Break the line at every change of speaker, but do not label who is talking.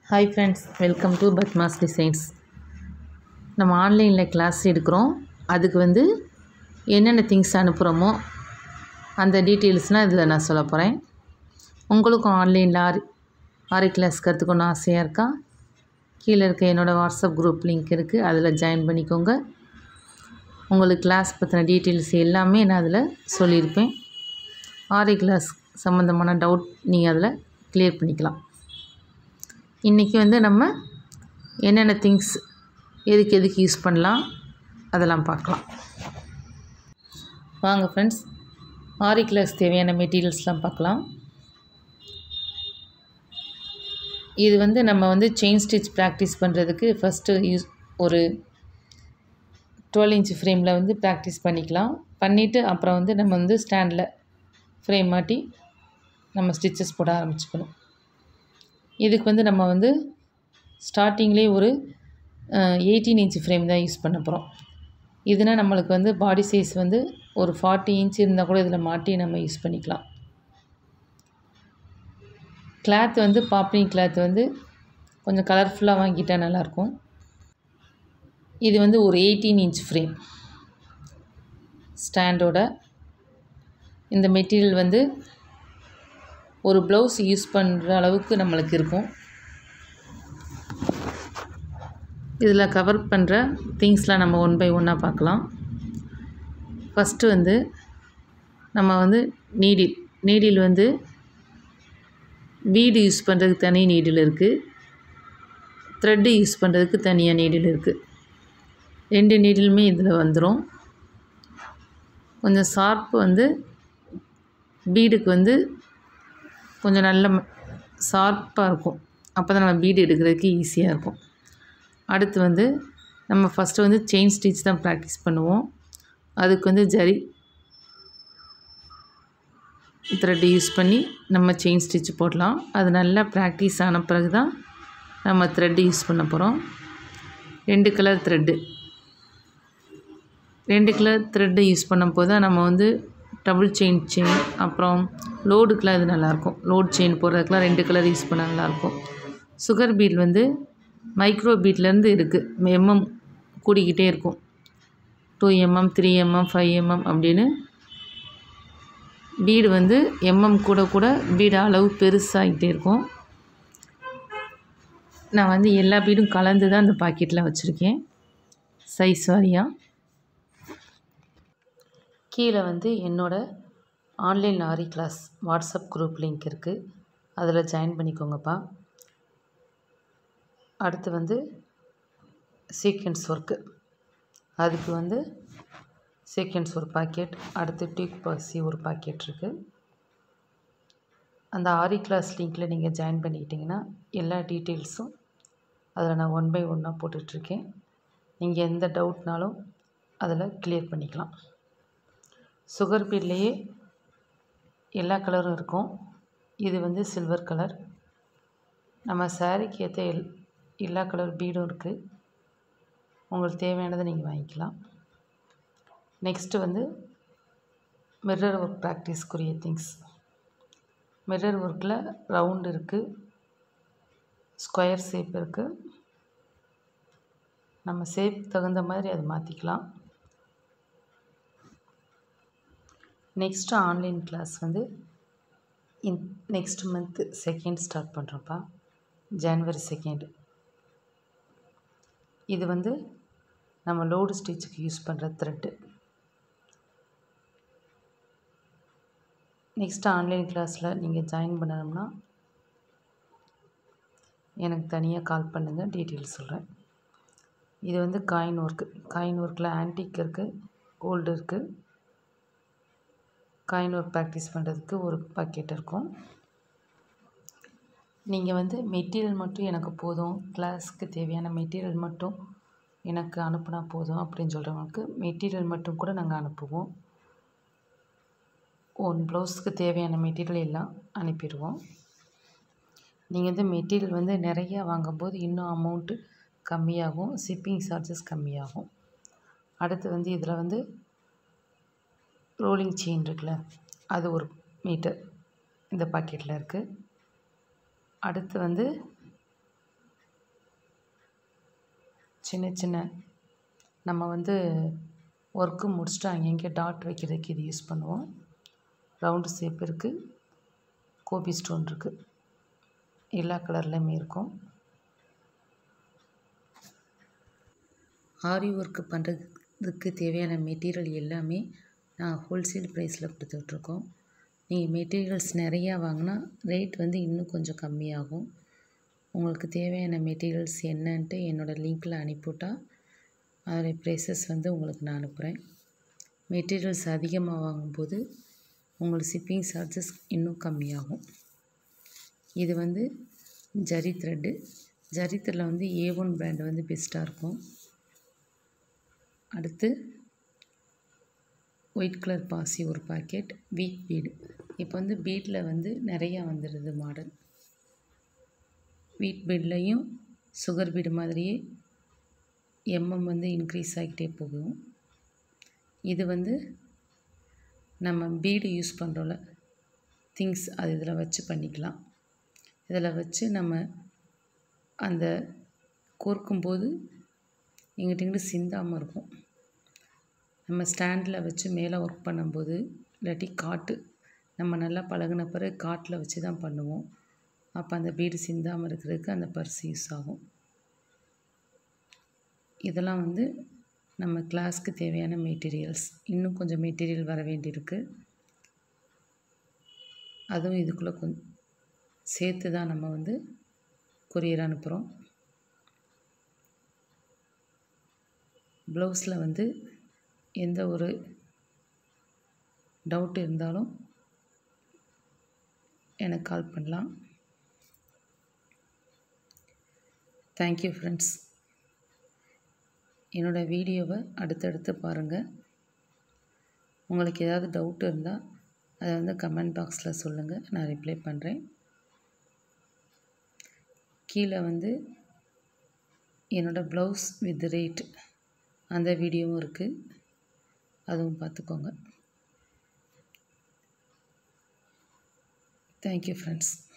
hi friends welcome to Padma's designs நம்ம ஆன்லைனில் class எடுக்கிறோம் அதுக்கு வந்து என்னென்ன திங்ஸ் அனுப்புகிறோமோ அந்த டீட்டெயில்ஸ்னால் இதில் நான் சொல்ல போகிறேன் உங்களுக்கும் ஆன்லைனில் ஆரி ஆரி கிளாஸ் கற்றுக்கணும்னு ஆசையாக இருக்கா கீழே இருக்க என்னோடய வாட்ஸ்அப் குரூப் லிங்க் இருக்குது அதில் ஜாயின் பண்ணிக்கோங்க உங்களுக்கு கிளாஸ் பற்றின டீட்டெயில்ஸ் எல்லாமே நான் அதில் சொல்லியிருப்பேன் ஆரி கிளாஸ் சம்மந்தமான டவுட் நீங்கள் அதில் க்ளியர் பண்ணிக்கலாம் இன்றைக்கி வந்து நம்ம என்னென்ன திங்ஸ் எதுக்கு எதுக்கு யூஸ் பண்ணலாம் அதெல்லாம் பார்க்கலாம் வாங்க ஃப்ரெண்ட்ஸ் ஆரி கிளாஸ் தேவையான மெட்டீரியல்ஸ்லாம் பார்க்கலாம் இது வந்து நம்ம வந்து செயின் ஸ்டிச் ப்ராக்டிஸ் பண்ணுறதுக்கு ஃபஸ்ட்டு யூஸ் ஒரு டுவெல் இன்ச் ஃப்ரேமில் வந்து ப்ராக்டிஸ் பண்ணிக்கலாம் பண்ணிவிட்டு அப்புறம் வந்து நம்ம வந்து ஸ்டாண்டில் ஃப்ரேம் மாட்டி நம்ம ஸ்டிச்சஸ் போட ஆரம்பிச்சுக்கணும் இதுக்கு வந்து நம்ம வந்து ஸ்டார்டிங்லேயே ஒரு எயிட்டீன் இன்ச் ஃப்ரேம் தான் யூஸ் பண்ண போகிறோம் இதுனா நம்மளுக்கு வந்து பாடி சைஸ் வந்து ஒரு ஃபார்ட்டி இன்ச் இருந்தால் கூட இதில் மாட்டி நம்ம யூஸ் பண்ணிக்கலாம் கிளாத் வந்து பாப்ளிங் கிளாத் வந்து கொஞ்சம் கலர்ஃபுல்லாக வாங்கிட்டால் நல்லாயிருக்கும் இது வந்து ஒரு எயிட்டீன் இன்ச் ஃப்ரேம் ஸ்டாண்டோட இந்த மெட்டீரியல் வந்து ஒரு ப்ளவுஸ் யூஸ் பண்ணுற அளவுக்கு நம்மளுக்கு இருக்கும் இதில் கவர் பண்ணுற திங்ஸ்லாம் நம்ம ஒன் பை ஒன்னாக பார்க்கலாம் ஃபஸ்ட்டு வந்து நம்ம வந்து நீடில் நீடில் வந்து பீடு யூஸ் பண்ணுறதுக்கு தனி நீடில் இருக்குது த்ரெட்டு யூஸ் பண்ணுறதுக்கு தனியாக நீடில் இருக்குது ரெண்டு நீடிலுமே இதில் வந்துடும் கொஞ்சம் ஷார்ப்பு வந்து பீடுக்கு வந்து கொஞ்சம் நல்ல ஷார்ப்பாக இருக்கும் அப்போ தான் நம்ம பீடு எடுக்கிறதுக்கு ஈஸியாக இருக்கும் அடுத்து வந்து நம்ம ஃபஸ்ட்டு வந்து செயின் ஸ்டிச் தான் ப்ராக்டிஸ் பண்ணுவோம் அதுக்கு வந்து ஜரி த்ரெட் யூஸ் பண்ணி நம்ம செயின் ஸ்டிச் போடலாம் அது நல்லா ப்ராக்டிஸ் ஆன பிறகு தான் நம்ம த்ரெட்டு யூஸ் பண்ண போகிறோம் ரெண்டு கலர் த்ரெட்டு ரெண்டு கலர் த்ரெட்டு யூஸ் பண்ணும்போது தான் நம்ம வந்து டபுள் செயின் செயின் அப்புறம் லோடுக்கெலாம் இது நல்லாயிருக்கும் லோட் செயின் போடுறதுக்கெலாம் ரெண்டு கலர் யூஸ் பண்ண நல்லாயிருக்கும் சுகர் பீட் வந்து மைக்ரோ பீட்லேருந்து இருக்குது எம்எம் கூடிக்கிட்டே இருக்கும் two mm three mm five mm அப்படின்னு பீடு வந்து எம்எம் கூட கூட பீடு அளவு பெருசாகிட்டே இருக்கும் நான் வந்து எல்லா பீடும் கலந்து தான் இந்த பாக்கெட்டில் வச்சுருக்கேன் சைஸ் வாரியாக கீழே வந்து என்னோடய online aari class WhatsApp group link இருக்குது அதில் ஜாயின் பண்ணிக்கோங்கப்பா அடுத்து வந்து சீக்வன்ஸ் ஒர்க்கு அதுக்கு வந்து சீக்வன்ஸ் ஒரு பாக்கெட் அடுத்து டியூக் பாசி ஒரு பாக்கெட் இருக்குது அந்த ஆரி கிளாஸ் லிங்க்கில் நீங்கள் ஜாயின் பண்ணிக்கிட்டிங்கன்னா எல்லா டீட்டெயில்ஸும் அதில் நான் ஒன் பை ஒன்னாக போட்டுட்ருக்கேன் நீங்கள் எந்த டவுட்னாலும் அதில் கிளியர் பண்ணிக்கலாம் சுகர் பீட்லேயே எல்லா கலரும் இருக்கும் இது வந்து சில்வர் கலர் நம்ம சாரீக்கு ஏற்ற எல் எல்லா கலர் பீடும் இருக்குது உங்களுக்கு தேவையானதை நீங்கள் வாங்கிக்கலாம் நெக்ஸ்ட்டு வந்து மிரர் ஒர்க் ப்ராக்டிஸ்க்குரிய திங்ஸ் மிரர் ஒர்க்கில் ரவுண்டு இருக்குது ஸ்கொயர் ஷேப் இருக்குது நம்ம ஷேப் தகுந்த மாதிரி அதை மாற்றிக்கலாம் நெக்ஸ்ட்டு ஆன்லைன் கிளாஸ் வந்து in next month second start பண்ணுறோம்ப்பா ஜான்வரி செகண்டு இது வந்து நம்ம லோடு ஸ்டிச்சுக்கு யூஸ் பண்ணுற த்ரெட்டு நெக்ஸ்ட்டு ஆன்லைன் கிளாஸில் நீங்கள் ஜாயின் பண்ணணும்னா எனக்கு தனியாக கால் பண்ணுங்கள் டீட்டெயில்ஸ் சொல்கிறேன் இது வந்து காயின் ஒர்க்கு காயின் ஒர்க்கில் ஆன்டிக் இருக்குது கோல்டு இருக்குது காயின் ஒர்க் ப்ராக்டிஸ் பண்ணுறதுக்கு ஒரு பாக்கெட் இருக்கும் நீங்கள் வந்து மெட்டீரியல் மட்டும் எனக்கு போதும் கிளாஸ்க்கு தேவையான மெட்டீரியல் மட்டும் எனக்கு அனுப்புனா போதும் அப்படின்னு சொல்கிறவங்களுக்கு மெட்டீரியல் மட்டும் கூட நாங்கள் அனுப்புவோம் ஒன் ப்ளவுஸ்க்கு தேவையான மெட்டீரியல் எல்லாம் அனுப்பிடுவோம் நீங்கள் வந்து மெட்டீரியல் வந்து நிறையா வாங்கும்போது இன்னும் அமௌண்ட்டு கம்மியாகும் ஷிப்பிங் சார்ஜஸ் கம்மியாகும் அடுத்து வந்து இதில் வந்து ரோலிங் செயின் இருக்குல்ல அது ஒரு மீட்டர் இந்த பாக்கெட்டில் இருக்குது அடுத்து வந்து சின்ன சின்ன நம்ம வந்து ஒர்க்கு முடிச்சுட்டு அங்கங்கே டாட் வைக்கிறதுக்கு இது யூஸ் பண்ணுவோம் ரவுண்டு ஷேப் இருக்குது கோபி ஸ்டோன் இருக்குது எல்லா கலர்லேயுமே இருக்கும் ஆரி ஒர்க்கு பண்ணுறதுக்கு தேவையான மெட்டீரியல் எல்லாமே நான் ஹோல்சேல் ப்ரைஸில் கொடுத்துட்ருக்கோம் நீங்கள் மெட்டீரியல்ஸ் நிறையா வாங்கினா ரேட் வந்து இன்னும் கொஞ்சம் கம்மியாகும் உங்களுக்கு தேவையான மெட்டீரியல்ஸ் என்னன்ட்டு என்னோடய லிங்க்கில் அனுப்பிவிட்டால் அதோடைய ப்ரைஸஸ் வந்து உங்களுக்கு நான் அனுப்புகிறேன் மெட்டீரியல்ஸ் அதிகமாக வாங்கும்போது உங்களுக்கு ஷிப்பிங் சார்ஜஸ் இன்னும் கம்மியாகும் இது வந்து ஜரி த்ரெட்டு ஜரி த்ரெட்டில் வந்து ஏ ஒன் பிராண்ட் வந்து பெஸ்ட்டாக இருக்கும் அடுத்து ஒயிட் கலர் பாசி ஒரு பாக்கெட் வீட் பீடு இப்போ வந்து பீடில் வந்து நிறையா வந்துடுது மாடல் வீட் பீட்லேயும் சுகர் பீடு மாதிரியே எம்எம் வந்து இன்க்ரீஸ் ஆகிட்டே போகும் இது வந்து நம்ம பீடு யூஸ் பண்ணுறோம்ல திங்ஸ் அது இதில் வச்சு பண்ணிக்கலாம் இதில் வச்சு நம்ம அந்த கோர்க்கும்போது இங்கிட்ட இங்கிட்டு சிந்தாமல் இருக்கும் நம்ம ஸ்டாண்டில் வச்சு மேலே ஒர்க் பண்ணும்போது இல்லாட்டி காட்டு நம்ம நல்லா பழகின பிறகு காட்டில் வச்சு தான் பண்ணுவோம் அப்போ அந்த பீடு சிந்தாமல் இருக்கிறதுக்கு அந்த பர்ஸ் யூஸ் ஆகும் இதெல்லாம் வந்து நம்ம கிளாஸ்க்கு தேவையான மெட்டீரியல்ஸ் இன்னும் கொஞ்சம் மெட்டீரியல் வர வேண்டியிருக்கு அதுவும் இதுக்குள்ளே கொஞ்சம் சேர்த்து தான் நம்ம வந்து கொரியர் அனுப்புகிறோம் ப்ளவுஸில் வந்து எந்த ஒரு டவுட் இருந்தாலும் எனக்கு கால் பண்ணலாம் தேங்க்யூ ஃப்ரெண்ட்ஸ் என்னோடய வீடியோவை அடுத்தடுத்து பாருங்கள் உங்களுக்கு ஏதாவது டவுட் இருந்தால் அதை வந்து கமெண்ட் பாக்ஸில் சொல்லுங்கள் நான் ரிப்ளை பண்ணுறேன் கீழே வந்து என்னோடய ப்ளவுஸ் வித் ரேட் அந்த வீடியோவும் இருக்குது அதுவும் பார்த்துக்கோங்க தேங்க்யூ ஃப்ரெண்ட்ஸ்